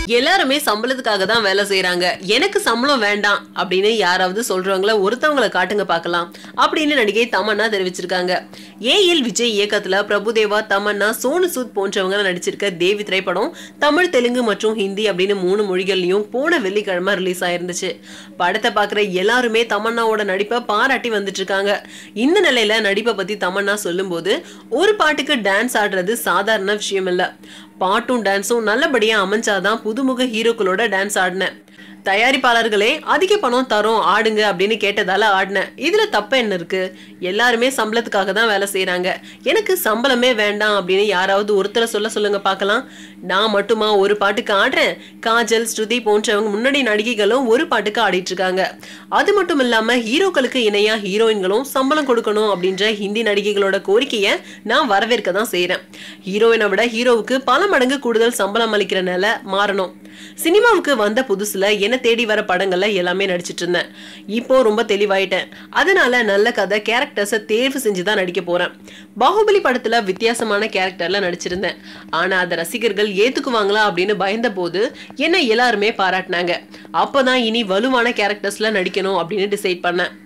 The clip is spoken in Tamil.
எல்லாருமே சம்பளத்துக்காக தான் வேலை செய்யறாங்க எனக்கு சம்பளம் வேண்டாம் அப்படின்னு யாராவது சொல்றவங்கள ஒருத்தவங்கள காட்டுங்க பார்க்கலாம் அப்படின்னு நடிகை தமன்னா தெரிவிச்சிருக்காங்க ஏஎல் விஜய் இயக்கத்துல பிரபுதேவா தமன்னா சோனு சூத் போன்றவங்க நடிச்சிருக்க தேவி திரைப்படம் தமிழ் தெலுங்கு மற்றும் ஹிந்தி அப்படின்னு மூணு மொழிகள்லயும் போன வெள்ளிக்கிழமை ரிலீஸ் ஆயிருந்துச்சு படத்தை பாக்குற எல்லாருமே தமன்னாவோட நடிப்பை பாராட்டி வந்துட்டு இருக்காங்க இந்த நிலையில நடிப்பை பத்தி தமன்னா சொல்லும்போது ஒரு பாட்டுக்கு டான்ஸ் ஆடுறது சாதாரண விஷயம் இல்ல பாட்டும் டான்ஸும் நல்லபடியா அமைஞ்சாதான் புதுமுக ஹீரோக்களோட டான்ஸ் ஆடினேன் தயாரிப்பாளர்களே அதிக பணம் தரோம் ஆடுங்க அப்படின்னு கேட்டதால ஆடினேன் இதுல தப்பு என்ன இருக்கு எல்லாருமே சம்பளத்துக்காக தான் வேலை செய்யறாங்க எனக்கு சம்பளமே வேண்டாம் அப்படின்னு யாராவது ஒருத்தரை சொல்ல சொல்லுங்க பார்க்கலாம் நான் மட்டுமா ஒரு பாட்டுக்கு ஆடுறேன் காஜல் ஸ்ருதி போன்றவங்க முன்னாடி நடிகைகளும் ஒரு பாட்டுக்கு ஆடிட்டு இருக்காங்க அது மட்டும் இல்லாம ஹீரோக்களுக்கு இணையா ஹீரோயின்களும் சம்பளம் கொடுக்கணும் அப்படின்ற ஹிந்தி நடிகைகளோட கோரிக்கையை நான் வரவேற்க தான் செய்யறேன் ஹீரோயினை விட ஹீரோவுக்கு பல மடங்கு கூடுதல் சம்பளம் அளிக்கிற நிலை மாறணும் சினிமாவுக்கு வந்த புதுசுல என்ன தேடி வர படங்கள்ல எல்லாமே நடிச்சிட்டு இருந்தேன் இப்போ ரொம்ப தெளிவாயிட்டேன் அதனால நல்ல கதை கேரக்டர்ஸை தேர்வு செஞ்சு தான் நடிக்க போறேன் பாகுபலி படத்துல வித்தியாசமான கேரக்டர்ல நடிச்சிருந்தேன் ஆனா அதை ரசிகர்கள் ஏத்துக்குவாங்களா அப்படின்னு பயந்த போது என்ன எல்லாருமே பாராட்டினாங்க அப்பதான் இனி வலுவான கேரக்டர்ஸ்ல நடிக்கணும் அப்படின்னு டிசைட் பண்ணேன்